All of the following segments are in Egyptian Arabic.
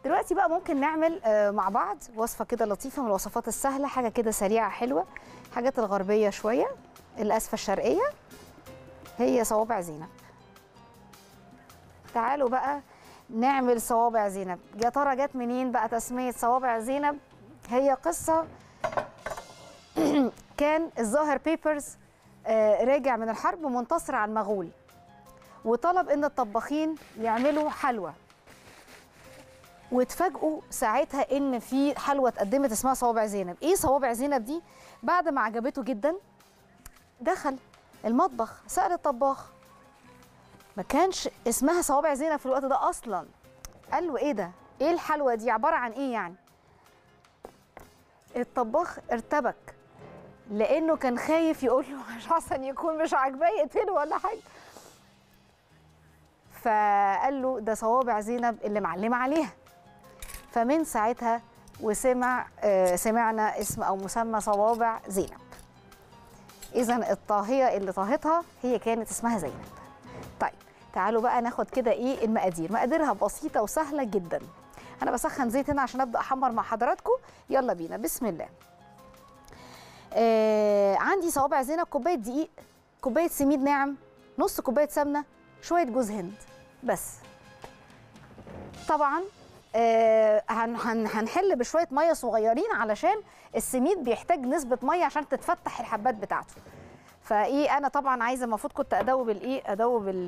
دلوقتي بقى ممكن نعمل آه، مع بعض وصفه كده لطيفه من الوصفات السهله حاجه كده سريعه حلوه حاجات الغربيه شويه الاسفه الشرقيه هي صوابع زينب تعالوا بقى نعمل صوابع زينب يا ترى جت منين بقى تسميه صوابع زينب هي قصه كان الظاهر بيبرز آه، راجع من الحرب منتصر على المغول وطلب ان الطباخين يعملوا حلوى واتفاجئوا ساعتها ان في حلوى اتقدمت اسمها صوابع زينب ايه صوابع زينب دي بعد ما عجبته جدا دخل المطبخ سال الطباخ ما كانش اسمها صوابع زينب في الوقت ده اصلا قال له ايه ده ايه الحلوى دي عباره عن ايه يعني الطباخ ارتبك لانه كان خايف يقول له مش احسن يكون مش عاجباه يقتله ولا حاجه فقال له ده صوابع زينب اللي معلمه عليها فمن ساعتها وسمع آه، سمعنا اسم او مسمى صوابع زينب اذا الطاهيه اللي طاهتها هي كانت اسمها زينب طيب تعالوا بقى ناخد كده ايه المقادير مقاديرها بسيطه وسهله جدا انا بسخن زيت هنا عشان ابدا احمر مع حضراتكم يلا بينا بسم الله آه عندي صوابع زينب كوبايه دقيق كوبايه سميد ناعم نص كوبايه سمنه شويه جوز هند بس طبعا آه هن هن هنحل بشويه ميه صغيرين علشان السميد بيحتاج نسبه ميه عشان تتفتح الحبات بتاعته فايه انا طبعا عايزه المفروض كنت ادوب الايه ادوب ال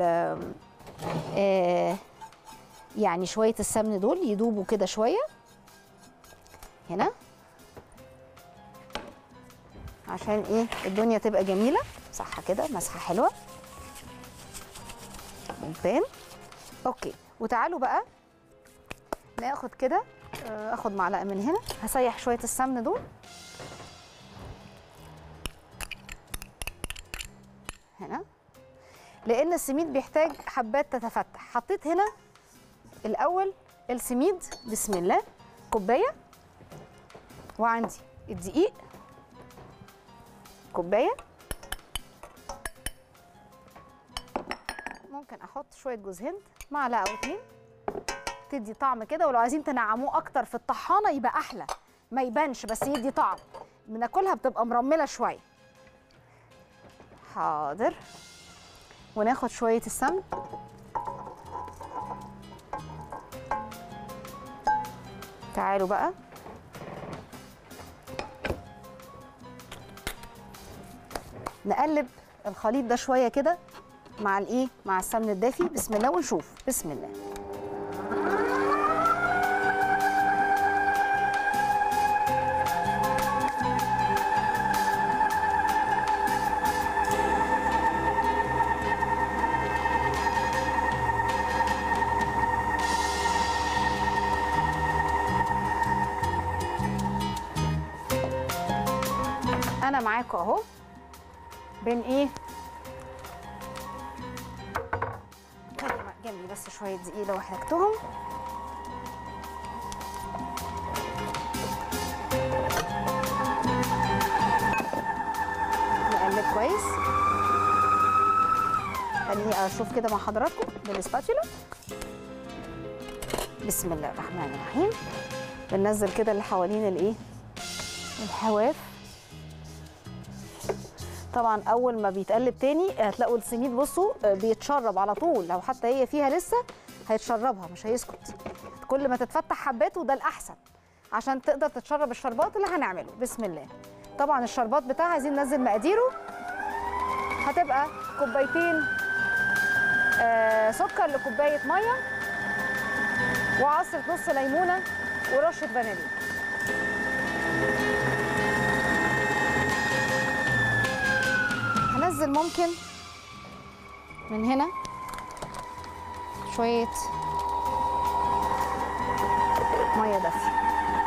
آه يعني شويه السمن دول يدوبوا كده شويه هنا عشان ايه الدنيا تبقى جميله صح كده مسحه حلوه ممتاز اوكي وتعالوا بقى ناخد كده آه، اخد معلقه من هنا هسيح شويه السمن دول هنا لان السميد بيحتاج حبات تتفتح حطيت هنا الاول السميد بسم الله كوبايه وعندي الدقيق كوبايه ممكن احط شويه جوز هند معلقه او اتنين تدي طعم كده ولو عايزين تنعموه اكتر في الطحانه يبقى احلى ما يبانش بس يدي طعم بناكلها بتبقى مرمله شويه حاضر وناخد شويه السمن تعالوا بقى نقلب الخليط ده شويه كده مع الايه مع السمن الدافي بسم الله ونشوف بسم الله انا معاكم اهو بين ايه خلي جنبي بس شويه دقيق لو احتجتهم نقلب كويس خليني اشوف كده مع حضراتكم بالسباتولا بسم الله الرحمن الرحيم بننزل كده اللي حوالين الايه الحواف طبعا اول ما بيتقلب تاني هتلاقوا السميد بصوا آه، بيتشرب على طول لو حتى هي فيها لسه هيتشربها مش هيسكت كل ما تتفتح حباته ده الاحسن عشان تقدر تتشرب الشربات اللي هنعمله بسم الله طبعا الشربات بتاعها عايزين ننزل مقاديره هتبقى كوبايتين آه سكر لكوبايه ميه وعصره نص ليمونه ورشه فانيليا هنزل ممكن من هنا شوية مية دافية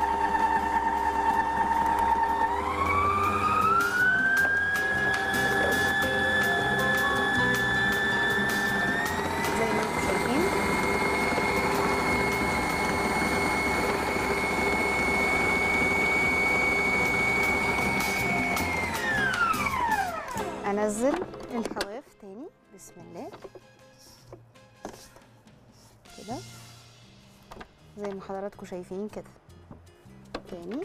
زي ما انتم شايفين انزل الحواف تاني بسم الله كده زي ما حضراتكم شايفين كده تاني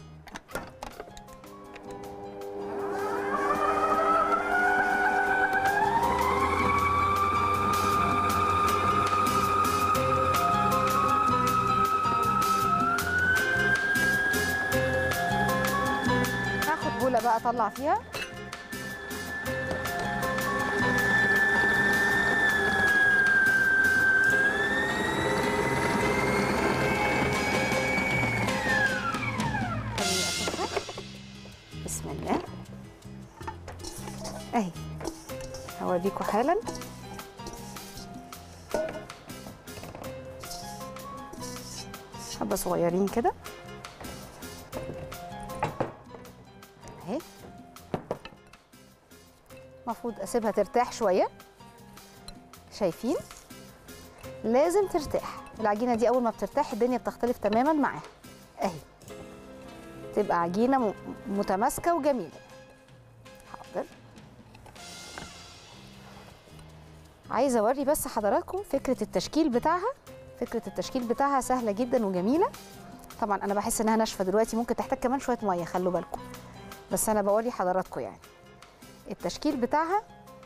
هاخد بوله بقى اطلع فيها خليني اشوفها بسم الله اهي هوريكم حالا حبه صغيرين كده اهي المفروض اسيبها ترتاح شويه شايفين لازم ترتاح العجينه دي اول ما بترتاح الدنيا بتختلف تماما معاها اهي تبقى عجينه م- متماسكه وجميله حاضر عايزه اوري بس حضراتكم فكره التشكيل بتاعها فكره التشكيل بتاعها سهله جدا وجميله طبعا انا بحس انها ناشفه دلوقتي ممكن تحتاج كمان شويه ميه خلوا بالكم بس انا بوري حضراتكم يعني التشكيل بتاعها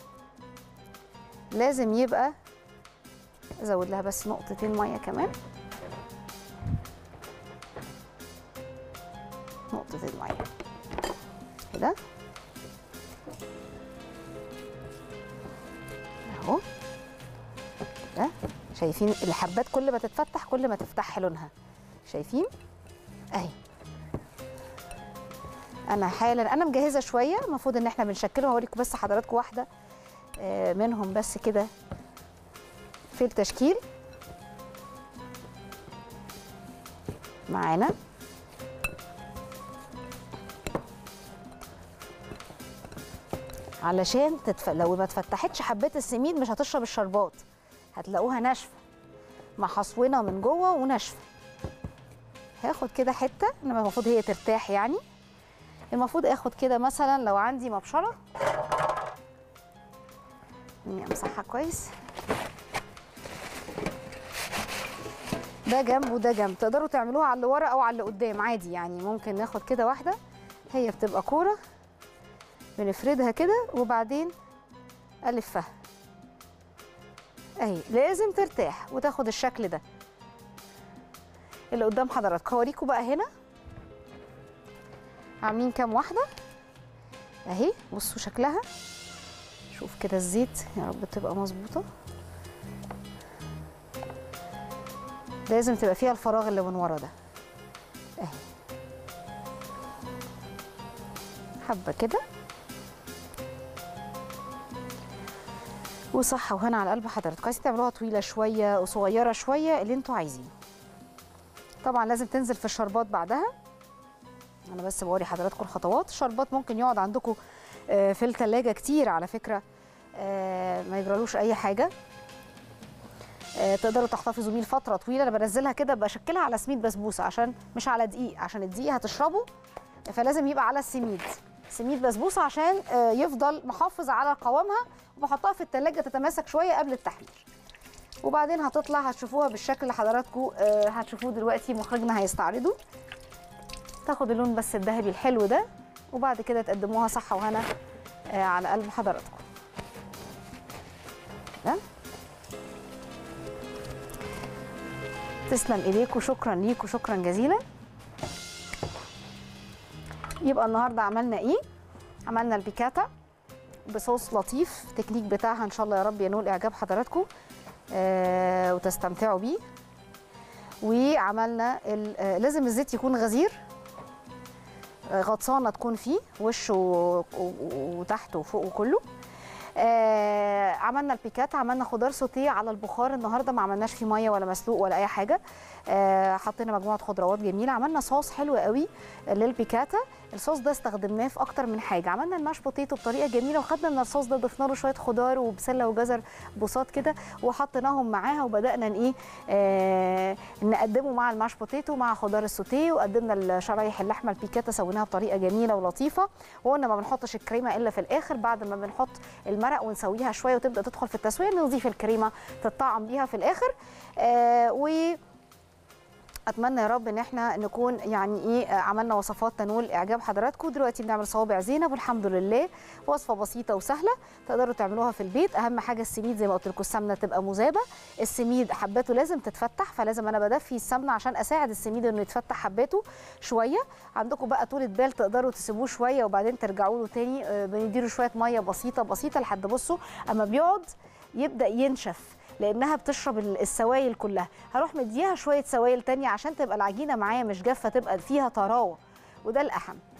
لازم يبقى ازود لها بس نقطتين ميه كمان نقطتين ميه كده اهو كده شايفين الحبات كل ما تتفتح كل ما تفتح لونها شايفين اهي انا حالا انا مجهزه شويه المفروض ان احنا بنشكلهم هوريكم بس حضراتكم واحده آه، منهم بس كده في التشكيل معانا علشان تتف... لو ما اتفتحتش حبات السميد مش هتشرب الشربات هتلاقوها ناشفه محصونه من جوه وناشفه هاخد كده حته انما المفروض هي ترتاح يعني المفروض اخد كده مثلا لو عندي مبشره اني امسحها كويس ده جنب وده جنب تقدروا تعملوها على اللي ورا او على اللي قدام عادي يعني ممكن ناخد كده واحده هي بتبقى كوره بنفردها كده وبعدين الفها اهي لازم ترتاح وتاخد الشكل ده اللي قدام حضراتكم هوريكم بقى هنا عاملين كام واحده اهي بصوا شكلها شوف كده الزيت يا رب تبقى مظبوطه لازم تبقى فيها الفراغ اللي من ورا ده اهي حبه كده وصحة وهنا على قلب حضرتك عايزين تعملوها طويلة شوية وصغيرة شوية اللي انتوا عايزينه طبعا لازم تنزل في الشربات بعدها انا بس بوري حضراتكم الخطوات الشربات ممكن يقعد عندكم آه، في التلاجة كتير على فكرة آه، ما يجرالوش اي حاجة آه، تقدروا تحتفظوا بيه لفترة طويلة انا بنزلها كده بشكلها على سميد بسبوسة عشان مش على دقيق عشان الدقيق هتشربه فلازم يبقى على السميد سميد بسبوسه عشان آه، يفضل محافظ على قوامها وبحطها في التلاجة تتماسك شويه قبل التحمير وبعدين هتطلع هتشوفوها بالشكل اللي حضراتكم آه، هتشوفوه دلوقتي مخرجنا هيستعرضه تاخد اللون بس الذهبي الحلو ده وبعد كده تقدموها صحه وهنا آه، على قلب حضراتكم ده. تسلم ايديكم شكرا ليكم شكرا جزيلا يبقى النهارده عملنا ايه عملنا البيكاتا بصوص لطيف التكنيك بتاعها ان شاء الله يا رب ينول اعجاب حضراتكم آه وتستمتعوا بيه وعملنا ال- آه لازم الزيت يكون غزير آه، غطسانه تكون فيه وشه و- و- وتحته وفوقه كله آه عملنا البيكات عملنا خضار سوتيه على البخار النهارده ما عملناش فيه ميه ولا مسلوق ولا اي حاجه آه حطينا مجموعه خضروات جميله عملنا صوص حلو قوي للبيكاتا الصوص ده استخدمناه في اكتر من حاجه عملنا الماش بوتيتو بطريقه جميله وخدنا من الصوص ده ضفنا له شويه خضار وبسله وجزر بساط كده وحطيناهم معاها وبدانا ان ايه آه نقدمه مع الماش بوتيتو مع خضار السوتيه وقدمنا شرايح اللحمه البيكاتا سويناها بطريقه جميله ولطيفه وقلنا ما بنحطش الكريمه الا في الاخر بعد ما بنحط المرق ونسويها شويه وتبدا تدخل في التسويه نضيف الكريمه تطعم بيها في الاخر آه و اتمنى يا رب ان احنا نكون يعني ايه آه، عملنا وصفات تنول اعجاب حضراتكم دلوقتي بنعمل صوابع زينب والحمد لله وصفه بسيطه وسهله تقدروا تعملوها في البيت اهم حاجه السميد زي ما قلت لكم السمنه تبقى مذابه السميد حباته لازم تتفتح فلازم انا بدفي السمنه عشان اساعد السميد انه يتفتح حباته شويه عندكم بقى طولة بال تقدروا تسيبوه شويه وبعدين ترجعوا له تاني آه، بنديله شويه ميه بسيطه بسيطه لحد بصوا اما بيقعد يبدا ينشف لانها بتشرب ال- السوائل كلها هروح مديها شويه سوائل تانية عشان تبقى العجينه معايا مش جافه تبقى فيها طراوه وده الاهم